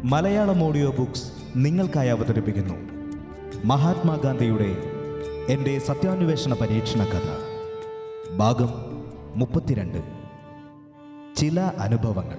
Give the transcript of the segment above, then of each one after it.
Malayalam audio books നിങ്ങൾക്കായി അവതരിപ്പിക്കുന്നു മഹാത്മാഗാന്ധിയുടെ എൻ്റെ സത്യാന്വേഷണ പരീക്ഷണ കഥ ഭാഗം മുപ്പത്തിരണ്ട് ചില അനുഭവങ്ങൾ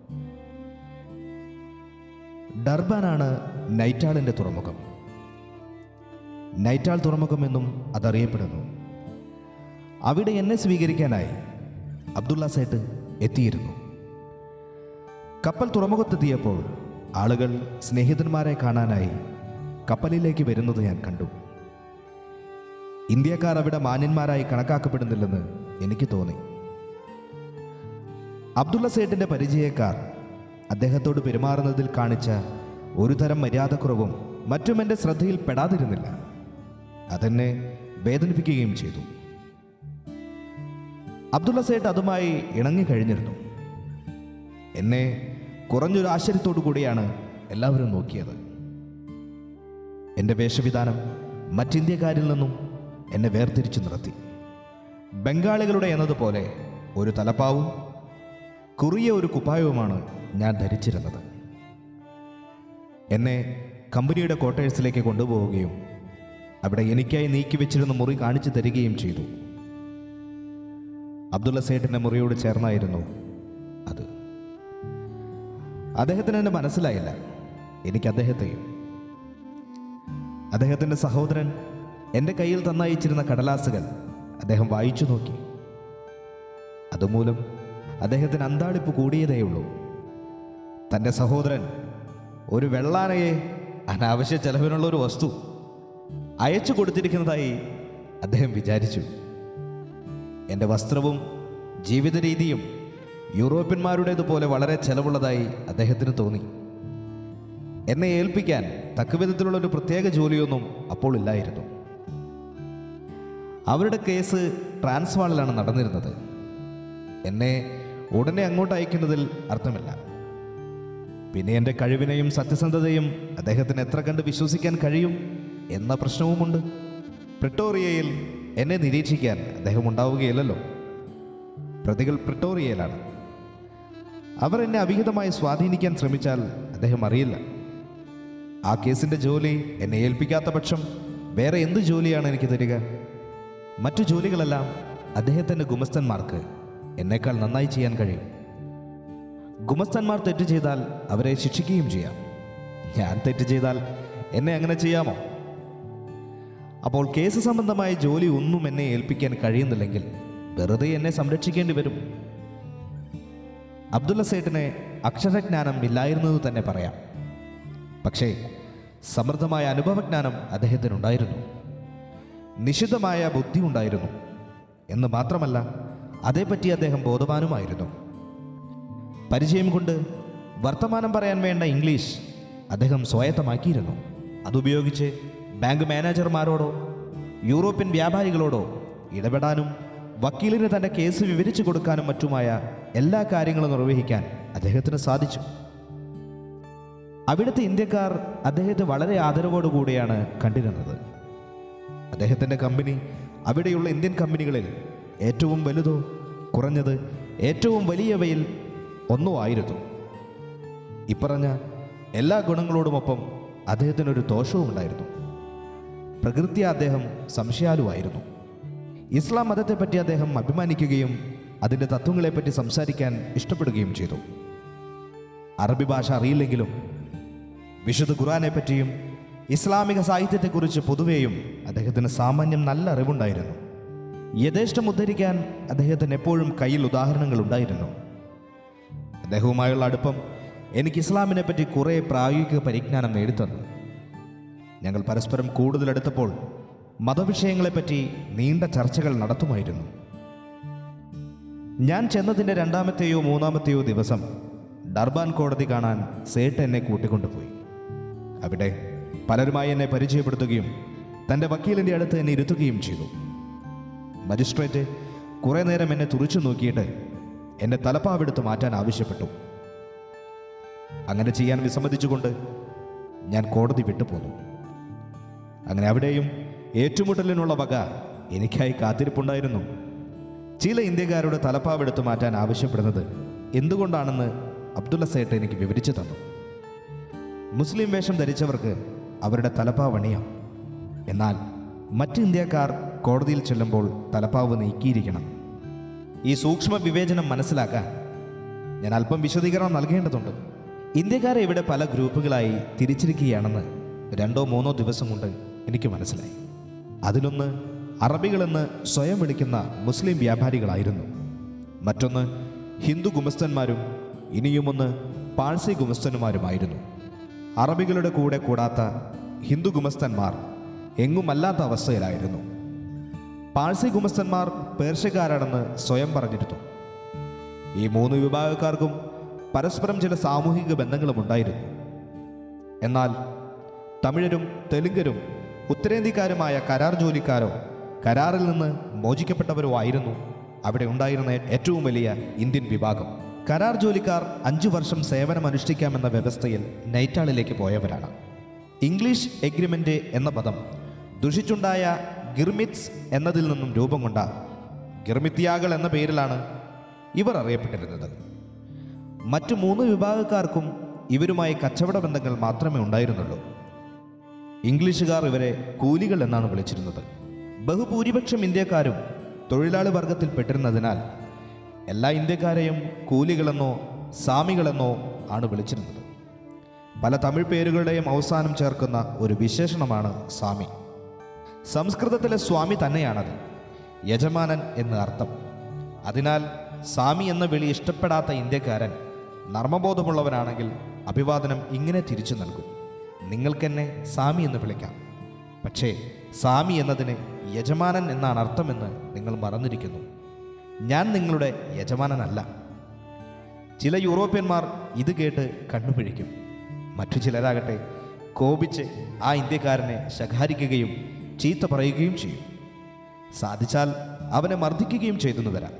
ഡർബാനാണ് നൈറ്റാളിൻ്റെ തുറമുഖം നൈറ്റാൾ തുറമുഖം എന്നും അതറിയപ്പെടുന്നു അവിടെ എന്നെ സ്വീകരിക്കാനായി അബ്ദുള്ള സേട്ട് എത്തിയിരുന്നു കപ്പൽ തുറമുഖത്തെത്തിയപ്പോൾ ആളുകൾ സ്നേഹിതന്മാരെ കാണാനായി കപ്പലിലേക്ക് വരുന്നത് ഞാൻ കണ്ടു ഇന്ത്യക്കാർ അവിടെ മാന്യന്മാരായി കണക്കാക്കപ്പെടുന്നില്ലെന്ന് എനിക്ക് തോന്നി അബ്ദുള്ള സേട്ടിൻ്റെ പരിചയക്കാർ അദ്ദേഹത്തോട് പെരുമാറുന്നതിൽ കാണിച്ച ഒരു തരം മര്യാദക്കുറവും മറ്റും എൻ്റെ ശ്രദ്ധയിൽ പെടാതിരുന്നില്ല അതെന്നെ വേദനിപ്പിക്കുകയും ചെയ്തു അബ്ദുള്ള സേട്ട് അതുമായി ഇണങ്ങി കഴിഞ്ഞിരുന്നു എന്നെ കുറഞ്ഞൊരു ആശ്ചര്യത്തോടു കൂടിയാണ് എല്ലാവരും നോക്കിയത് എൻ്റെ വേഷവിധാനം മറ്റിന്ത്യക്കാരിൽ നിന്നും എന്നെ വേർതിരിച്ചു നിർത്തി ബംഗാളികളുടെ എന്നതുപോലെ ഒരു തലപ്പാവും കുറിയ ഒരു കുപ്പായവുമാണ് ഞാൻ ധരിച്ചിരുന്നത് എന്നെ കമ്പനിയുടെ ക്വാർട്ടേഴ്സിലേക്ക് കൊണ്ടുപോവുകയും അവിടെ എനിക്കായി നീക്കി വെച്ചിരുന്ന മുറി കാണിച്ചു തരികയും ചെയ്തു അബ്ദുള്ള സേട്ടിൻ്റെ മുറിയോട് ചേർന്നായിരുന്നു അത് അദ്ദേഹത്തിന് എന്നെ മനസ്സിലായില്ല എനിക്ക് അദ്ദേഹത്തെയും അദ്ദേഹത്തിൻ്റെ സഹോദരൻ എൻ്റെ കയ്യിൽ തന്നയച്ചിരുന്ന കടലാസുകൾ അദ്ദേഹം വായിച്ചു നോക്കി അതുമൂലം അദ്ദേഹത്തിന് അന്താളിപ്പ് കൂടിയതേയുള്ളൂ തൻ്റെ സഹോദരൻ ഒരു വെള്ളാനയെ അനാവശ്യ ചെലവിനുള്ള ഒരു വസ്തു അയച്ചു കൊടുത്തിരിക്കുന്നതായി അദ്ദേഹം വിചാരിച്ചു എൻ്റെ വസ്ത്രവും ജീവിത രീതിയും യൂറോപ്യന്മാരുടേതുപോലെ വളരെ ചെലവുള്ളതായി അദ്ദേഹത്തിന് തോന്നി എന്നെ ഏൽപ്പിക്കാൻ തക്കവിധത്തിലുള്ള ഒരു പ്രത്യേക ജോലിയൊന്നും അപ്പോൾ ഇല്ലായിരുന്നു അവരുടെ കേസ് ട്രാൻസ്വാളിലാണ് നടന്നിരുന്നത് എന്നെ ഉടനെ അങ്ങോട്ട് അയക്കുന്നതിൽ അർത്ഥമില്ല പിന്നെ എൻ്റെ കഴിവിനെയും സത്യസന്ധതയും അദ്ദേഹത്തിന് എത്ര കണ്ട് വിശ്വസിക്കാൻ കഴിയും എന്ന പ്രശ്നവുമുണ്ട് പ്രിട്ടോറിയയിൽ എന്നെ നിരീക്ഷിക്കാൻ അദ്ദേഹം ഉണ്ടാവുകയില്ലല്ലോ പ്രതികൾ പ്രിട്ടോറിയയിലാണ് അവർ എന്നെ അവിഹിതമായി സ്വാധീനിക്കാൻ ശ്രമിച്ചാൽ അദ്ദേഹം അറിയില്ല ആ കേസിൻ്റെ ജോലി എന്നെ ഏൽപ്പിക്കാത്ത പക്ഷം വേറെ എന്ത് ജോലിയാണ് എനിക്ക് തരിക മറ്റു ജോലികളെല്ലാം അദ്ദേഹത്തിൻ്റെ ഗുമസ്തന്മാർക്ക് എന്നേക്കാൾ നന്നായി ചെയ്യാൻ കഴിയും ഗുമസ്തന്മാർ തെറ്റ് ചെയ്താൽ അവരെ ശിക്ഷിക്കുകയും ചെയ്യാം ഞാൻ തെറ്റ് ചെയ്താൽ എന്നെ അങ്ങനെ ചെയ്യാമോ അപ്പോൾ കേസ് സംബന്ധമായ ജോലി ഒന്നും എന്നെ ഏൽപ്പിക്കാൻ കഴിയുന്നില്ലെങ്കിൽ വെറുതെ എന്നെ സംരക്ഷിക്കേണ്ടി വരും അബ്ദുള്ള സേട്ടിനെ അക്ഷരജ്ഞാനം ഇല്ലായിരുന്നത് തന്നെ പറയാം പക്ഷേ സമൃദ്ധമായ അനുഭവജ്ഞാനം അദ്ദേഹത്തിനുണ്ടായിരുന്നു നിശിതമായ ബുദ്ധി ഉണ്ടായിരുന്നു എന്ന് മാത്രമല്ല അതേപ്പറ്റി അദ്ദേഹം ബോധവാനുമായിരുന്നു പരിചയം കൊണ്ട് വർത്തമാനം പറയാൻ വേണ്ട ഇംഗ്ലീഷ് അദ്ദേഹം സ്വായത്തമാക്കിയിരുന്നു അതുപയോഗിച്ച് ബാങ്ക് മാനേജർമാരോടോ യൂറോപ്യൻ വ്യാപാരികളോടോ ഇടപെടാനും വക്കീലിന് തൻ്റെ കേസ് വിവരിച്ചു കൊടുക്കാനും മറ്റുമായ എല്ലാ കാര്യങ്ങളും നിർവഹിക്കാൻ അദ്ദേഹത്തിന് സാധിച്ചു അവിടുത്തെ ഇന്ത്യക്കാർ അദ്ദേഹത്തെ വളരെ ആദരവോടുകൂടിയാണ് കണ്ടിരുന്നത് അദ്ദേഹത്തിൻ്റെ കമ്പനി അവിടെയുള്ള ഇന്ത്യൻ കമ്പനികളിൽ ഏറ്റവും വലുതോ കുറഞ്ഞത് ഏറ്റവും വലിയവയിൽ ഒന്നോ ആയിരുന്നു ഇപ്പറഞ്ഞ എല്ലാ ഗുണങ്ങളോടുമൊപ്പം അദ്ദേഹത്തിനൊരു ദോഷവും ഉണ്ടായിരുന്നു പ്രകൃതി അദ്ദേഹം സംശയാലുവായിരുന്നു ഇസ്ലാം മതത്തെപ്പറ്റി അദ്ദേഹം അഭിമാനിക്കുകയും അതിൻ്റെ തത്വങ്ങളെപ്പറ്റി സംസാരിക്കാൻ ഇഷ്ടപ്പെടുകയും ചെയ്തു അറബി ഭാഷ അറിയില്ലെങ്കിലും വിശുദ്ധ ഖുറാനെ പറ്റിയും ഇസ്ലാമിക സാഹിത്യത്തെക്കുറിച്ച് പൊതുവെയും അദ്ദേഹത്തിന് സാമാന്യം നല്ല അറിവുണ്ടായിരുന്നു യഥേഷ്ടം ഉദ്ധരിക്കാൻ അദ്ദേഹത്തിന് എപ്പോഴും കയ്യിൽ ഉദാഹരണങ്ങൾ ഉണ്ടായിരുന്നു അദ്ദേഹവുമായുള്ള അടുപ്പം എനിക്ക് ഇസ്ലാമിനെ പറ്റി കുറേ പ്രായോഗിക പരിജ്ഞാനം നേടിത്തന്നു ഞങ്ങൾ പരസ്പരം കൂടുതൽ അടുത്തപ്പോൾ മതവിഷയങ്ങളെപ്പറ്റി നീണ്ട ചർച്ചകൾ നടത്തുമായിരുന്നു ഞാൻ ചെന്നതിൻ്റെ രണ്ടാമത്തെയോ മൂന്നാമത്തെയോ ദിവസം ഡർബാൻ കോടതി കാണാൻ സേട്ട് എന്നെ കൂട്ടിക്കൊണ്ടുപോയി അവിടെ പലരുമായി എന്നെ പരിചയപ്പെടുത്തുകയും തൻ്റെ വക്കീലിൻ്റെ അടുത്ത് എന്നെ ഇരുത്തുകയും ചെയ്തു മജിസ്ട്രേറ്റ് കുറേ നേരം എന്നെ തുറിച്ചു നോക്കിയിട്ട് എൻ്റെ തലപ്പാവെടുത്ത് മാറ്റാൻ ആവശ്യപ്പെട്ടു അങ്ങനെ ചെയ്യാൻ വിസമ്മതിച്ചുകൊണ്ട് ഞാൻ കോടതി വിട്ടുപോന്നു അങ്ങനെ അവിടെയും ഏറ്റുമുട്ടലിനുള്ള വക എനിക്കായി കാത്തിരിപ്പുണ്ടായിരുന്നു ചില ഇന്ത്യക്കാരുടെ തലപ്പാവെടുത്ത് മാറ്റാൻ ആവശ്യപ്പെടുന്നത് എന്തുകൊണ്ടാണെന്ന് അബ്ദുള്ള സേട്ട് എനിക്ക് വിവരിച്ചു തന്നു മുസ്ലിം വേഷം ധരിച്ചവർക്ക് അവരുടെ തലപ്പാവണിയാം എന്നാൽ മറ്റ് ഇന്ത്യക്കാർ കോടതിയിൽ ചെല്ലുമ്പോൾ തലപ്പാവ് നീക്കിയിരിക്കണം ഈ സൂക്ഷ്മ വിവേചനം മനസ്സിലാക്കാൻ ഞാൻ അല്പം വിശദീകരണം നൽകേണ്ടതുണ്ട് ഇന്ത്യക്കാരെ ഇവിടെ പല ഗ്രൂപ്പുകളായി തിരിച്ചിരിക്കുകയാണെന്ന് രണ്ടോ മൂന്നോ ദിവസം കൊണ്ട് എനിക്ക് മനസ്സിലായി അതിലൊന്ന് അറബികളെന്ന് സ്വയം വിളിക്കുന്ന മുസ്ലിം വ്യാപാരികളായിരുന്നു മറ്റൊന്ന് ഹിന്ദു ഗുമസ്തന്മാരും ഇനിയുമൊന്ന് പാഴ്സി ഗുമസ്തന്മാരുമായിരുന്നു അറബികളുടെ കൂടെ കൂടാത്ത ഹിന്ദു ഗുമസ്തന്മാർ എങ്ങുമല്ലാത്ത അവസ്ഥയിലായിരുന്നു പാഴ്സി ഗുമസ്തന്മാർ പേർഷ്യക്കാരാണെന്ന് സ്വയം പറഞ്ഞിരുന്നു ഈ മൂന്ന് വിഭാഗക്കാർക്കും പരസ്പരം ചില സാമൂഹിക ബന്ധങ്ങളും ഉണ്ടായിരുന്നു എന്നാൽ തമിഴരും തെലുങ്കരും ഉത്തരേന്ത്യക്കാരുമായ കരാർ ജോലിക്കാരോ കരാറിൽ നിന്ന് മോചിക്കപ്പെട്ടവരോ ആയിരുന്നു അവിടെ ഉണ്ടായിരുന്ന ഏറ്റവും വലിയ ഇന്ത്യൻ വിഭാഗം കരാർ ജോലിക്കാർ അഞ്ചു വർഷം സേവനം അനുഷ്ഠിക്കാമെന്ന വ്യവസ്ഥയിൽ നൈറ്റാളിലേക്ക് പോയവരാണ് ഇംഗ്ലീഷ് എഗ്രിമെന്റ് എന്ന പദം ദുഷിച്ചുണ്ടായ ഗിർമിത്സ് എന്നതിൽ നിന്നും രൂപം കൊണ്ട ഗിർമിത്യാകൾ എന്ന പേരിലാണ് ഇവർ അറിയപ്പെട്ടിരുന്നത് മറ്റു മൂന്ന് വിഭാഗക്കാർക്കും ഇവരുമായി കച്ചവട ബന്ധങ്ങൾ മാത്രമേ ഉണ്ടായിരുന്നുള്ളൂ ഇംഗ്ലീഷുകാർ ഇവരെ കൂലികൾ എന്നാണ് വിളിച്ചിരുന്നത് ബഹുഭൂരിപക്ഷം ഇന്ത്യക്കാരും തൊഴിലാളി വർഗത്തിൽ പെട്ടിരുന്നതിനാൽ എല്ലാ ഇന്ത്യക്കാരെയും കൂലികളെന്നോ സാമികളെന്നോ ആണ് വിളിച്ചിരുന്നത് പല തമിഴ് പേരുകളുടെയും അവസാനം ചേർക്കുന്ന ഒരു വിശേഷണമാണ് സ്വാമി സംസ്കൃതത്തിലെ സ്വാമി തന്നെയാണത് യജമാനൻ എന്ന് അർത്ഥം അതിനാൽ സ്വാമി എന്ന വിളി ഇഷ്ടപ്പെടാത്ത ഇന്ത്യക്കാരൻ നർമ്മബോധമുള്ളവനാണെങ്കിൽ അഭിവാദനം ഇങ്ങനെ തിരിച്ചു നൽകും നിങ്ങൾക്കെന്നെ സ്വാമി എന്ന് വിളിക്കാം പക്ഷേ സ്വാമി എന്നതിന് യജമാനൻ എന്നാണ് അർത്ഥമെന്ന് നിങ്ങൾ മറന്നിരിക്കുന്നു ഞാൻ നിങ്ങളുടെ യജമാനനല്ല ചില യൂറോപ്യന്മാർ ഇത് കേട്ട് കണ്ണുപിഴിക്കും മറ്റു ചിലരാകട്ടെ കോപിച്ച് ആ ഇന്ത്യക്കാരനെ ശകാരിക്കുകയും ചീത്ത പറയുകയും ചെയ്യും സാധിച്ചാൽ അവനെ മർദ്ദിക്കുകയും ചെയ്തെന്ന് വരാം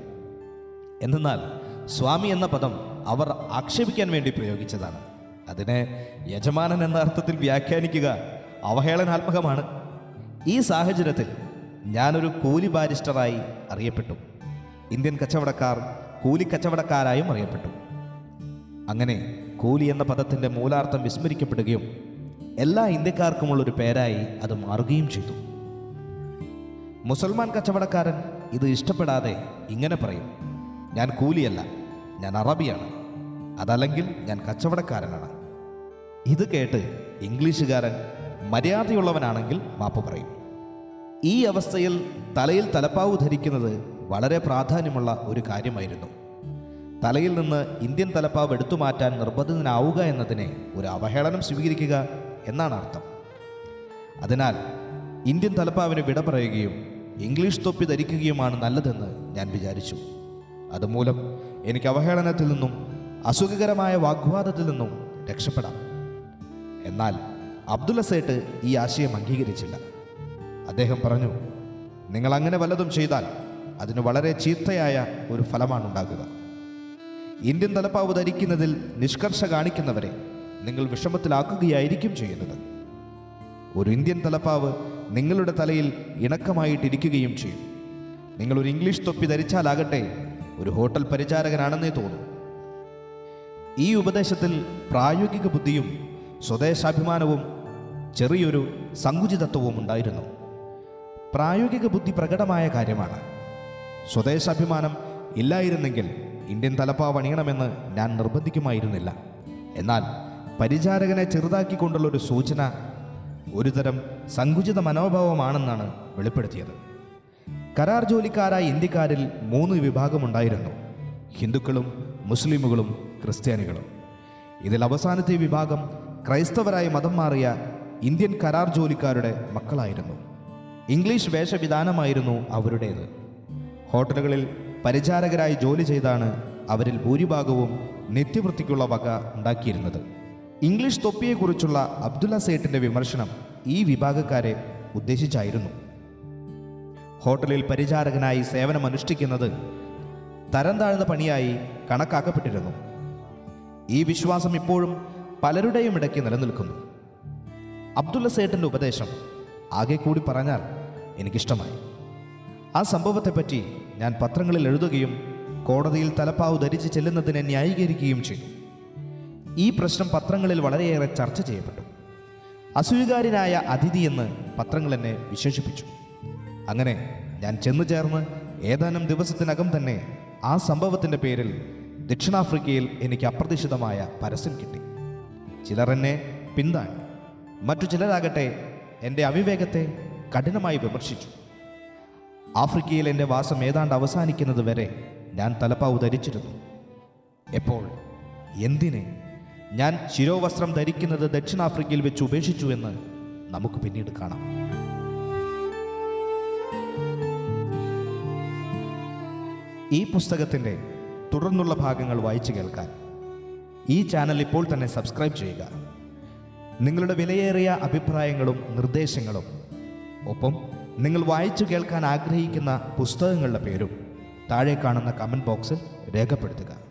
എന്നാൽ സ്വാമി എന്ന പദം അവർ ആക്ഷേപിക്കാൻ വേണ്ടി പ്രയോഗിച്ചതാണ് അതിനെ യജമാനൻ എന്ന അർത്ഥത്തിൽ വ്യാഖ്യാനിക്കുക അവഹേളനാത്മകമാണ് ഈ സാഹചര്യത്തിൽ ഞാനൊരു കൂലി ബാരിസ്റ്ററായി അറിയപ്പെട്ടു ഇന്ത്യൻ കച്ചവടക്കാർ കൂലി കച്ചവടക്കാരായും അറിയപ്പെട്ടു അങ്ങനെ കൂലി എന്ന പദത്തിൻ്റെ മൂലാർത്ഥം വിസ്മരിക്കപ്പെടുകയും എല്ലാ ഇന്ത്യക്കാർക്കുമുള്ളൊരു പേരായി അത് മാറുകയും ചെയ്തു മുസൽമാൻ കച്ചവടക്കാരൻ ഇത് ഇഷ്ടപ്പെടാതെ ഇങ്ങനെ പറയും ഞാൻ കൂലിയല്ല ഞാൻ അറബിയാണ് അതല്ലെങ്കിൽ ഞാൻ കച്ചവടക്കാരനാണ് ഇത് കേട്ട് ഇംഗ്ലീഷുകാരൻ മര്യാദയുള്ളവനാണെങ്കിൽ മാപ്പ് പറയും ഈ അവസ്ഥയിൽ തലയിൽ തലപ്പാവ് ധരിക്കുന്നത് വളരെ പ്രാധാന്യമുള്ള ഒരു കാര്യമായിരുന്നു തലയിൽ നിന്ന് ഇന്ത്യൻ തലപ്പാവ് എടുത്തു മാറ്റാൻ നിർബന്ധിതനാവുക എന്നതിനെ ഒരു അവഹേളനം സ്വീകരിക്കുക എന്നാണ് അർത്ഥം അതിനാൽ ഇന്ത്യൻ തലപ്പാവിന് വിട പറയുകയും ഇംഗ്ലീഷ് തൊപ്പി ധരിക്കുകയുമാണ് നല്ലതെന്ന് ഞാൻ വിചാരിച്ചു അതുമൂലം എനിക്ക് അവഹേളനത്തിൽ നിന്നും അസുഖകരമായ വാഗ്വാദത്തിൽ നിന്നും രക്ഷപ്പെടാം എന്നാൽ അബ്ദുള്ള സേട്ട് ഈ ആശയം അംഗീകരിച്ചില്ല അദ്ദേഹം പറഞ്ഞു നിങ്ങൾ അങ്ങനെ വല്ലതും ചെയ്താൽ അതിന് വളരെ ചീത്തയായ ഒരു ഫലമാണ് ഉണ്ടാകുക ഇന്ത്യൻ തലപ്പാവ് ധരിക്കുന്നതിൽ നിഷ്കർഷ കാണിക്കുന്നവരെ നിങ്ങൾ വിഷമത്തിലാക്കുകയായിരിക്കും ചെയ്യുന്നത് ഒരു ഇന്ത്യൻ തലപ്പാവ് നിങ്ങളുടെ തലയിൽ ഇണക്കമായിട്ടിരിക്കുകയും ചെയ്യും നിങ്ങൾ ഒരു ഇംഗ്ലീഷ് തൊപ്പി ധരിച്ചാലാകട്ടെ ഒരു ഹോട്ടൽ പരിചാരകനാണെന്നേ തോന്നും ഈ ഉപദേശത്തിൽ പ്രായോഗിക ബുദ്ധിയും സ്വദേശാഭിമാനവും ചെറിയൊരു സങ്കുചിതത്വവും ഉണ്ടായിരുന്നു പ്രായോഗിക ബുദ്ധി പ്രകടമായ കാര്യമാണ് സ്വദേശാഭിമാനം ഇല്ലായിരുന്നെങ്കിൽ ഇന്ത്യൻ തലപ്പാവ് അണിയണമെന്ന് ഞാൻ നിർബന്ധിക്കുമായിരുന്നില്ല എന്നാൽ പരിചാരകനെ ചെറുതാക്കിക്കൊണ്ടുള്ള ഒരു സൂചന ഒരുതരം സങ്കുചിത മനോഭാവമാണെന്നാണ് വെളിപ്പെടുത്തിയത് കരാർ ജോലിക്കാരായ ഇന്ത്യക്കാരിൽ മൂന്ന് വിഭാഗമുണ്ടായിരുന്നു ഹിന്ദുക്കളും മുസ്ലിമുകളും ക്രിസ്ത്യാനികളും ഇതിൽ അവസാനത്തെ വിഭാഗം ക്രൈസ്തവരായി മതം മാറിയ ഇന്ത്യൻ കരാർ ജോലിക്കാരുടെ മക്കളായിരുന്നു ഇംഗ്ലീഷ് വേഷവിധാനമായിരുന്നു അവരുടേത് ഹോട്ടലുകളിൽ പരിചാരകരായി ജോലി ചെയ്താണ് അവരിൽ ഭൂരിഭാഗവും നിത്യവൃത്തിക്കുള്ള വക ഉണ്ടാക്കിയിരുന്നത് ഇംഗ്ലീഷ് തൊപ്പിയെക്കുറിച്ചുള്ള അബ്ദുള്ള സേട്ടിന്റെ വിമർശനം ഈ വിഭാഗക്കാരെ ഉദ്ദേശിച്ചായിരുന്നു ഹോട്ടലിൽ പരിചാരകനായി സേവനമനുഷ്ഠിക്കുന്നത് തരം താഴ്ന്ന പണിയായി കണക്കാക്കപ്പെട്ടിരുന്നു ഈ വിശ്വാസം ഇപ്പോഴും പലരുടെയും ഇടയ്ക്ക് നിലനിൽക്കുന്നു അബ്ദുള്ള സേട്ടിൻ്റെ ഉപദേശം ആകെ കൂടി പറഞ്ഞാൽ എനിക്കിഷ്ടമായി ആ സംഭവത്തെപ്പറ്റി ഞാൻ പത്രങ്ങളിൽ എഴുതുകയും കോടതിയിൽ തലപ്പാവ് ധരിച്ച് ചെല്ലുന്നതിനെ ന്യായീകരിക്കുകയും ചെയ്തു ഈ പ്രശ്നം പത്രങ്ങളിൽ വളരെയേറെ ചർച്ച ചെയ്യപ്പെട്ടു അസൂയകാരനായ അതിഥി എന്ന് പത്രങ്ങൾ എന്നെ വിശേഷിപ്പിച്ചു അങ്ങനെ ഞാൻ ചെന്നു ചേർന്ന് ഏതാനും ദിവസത്തിനകം തന്നെ ആ സംഭവത്തിൻ്റെ പേരിൽ ദക്ഷിണാഫ്രിക്കയിൽ എനിക്ക് അപ്രതീക്ഷിതമായ പരസ്യം കിട്ടി ചിലർ എന്നെ പിന്താങ്ങി മറ്റു ചിലരാകട്ടെ എൻ്റെ അവിവേകത്തെ കഠിനമായി വിമർശിച്ചു ആഫ്രിക്കയിൽ എൻ്റെ വാസം ഏതാണ്ട് അവസാനിക്കുന്നത് വരെ ഞാൻ തലപ്പാവ് ധരിച്ചിരുന്നു എപ്പോൾ എന്തിനെ ഞാൻ ശിരോവസ്ത്രം ധരിക്കുന്നത് ദക്ഷിണാഫ്രിക്കയിൽ വെച്ച് ഉപേക്ഷിച്ചു എന്ന് നമുക്ക് പിന്നീട് കാണാം ഈ പുസ്തകത്തിൻ്റെ തുടർന്നുള്ള ഭാഗങ്ങൾ വായിച്ചു കേൾക്കാൻ ഈ ചാനൽ ഇപ്പോൾ തന്നെ സബ്സ്ക്രൈബ് ചെയ്യുക നിങ്ങളുടെ വിലയേറിയ അഭിപ്രായങ്ങളും നിർദ്ദേശങ്ങളും ഒപ്പം നിങ്ങൾ വായിച്ചു കേൾക്കാൻ ആഗ്രഹിക്കുന്ന പുസ്തകങ്ങളുടെ പേരും താഴെ കാണുന്ന കമൻറ്റ് ബോക്സിൽ രേഖപ്പെടുത്തുക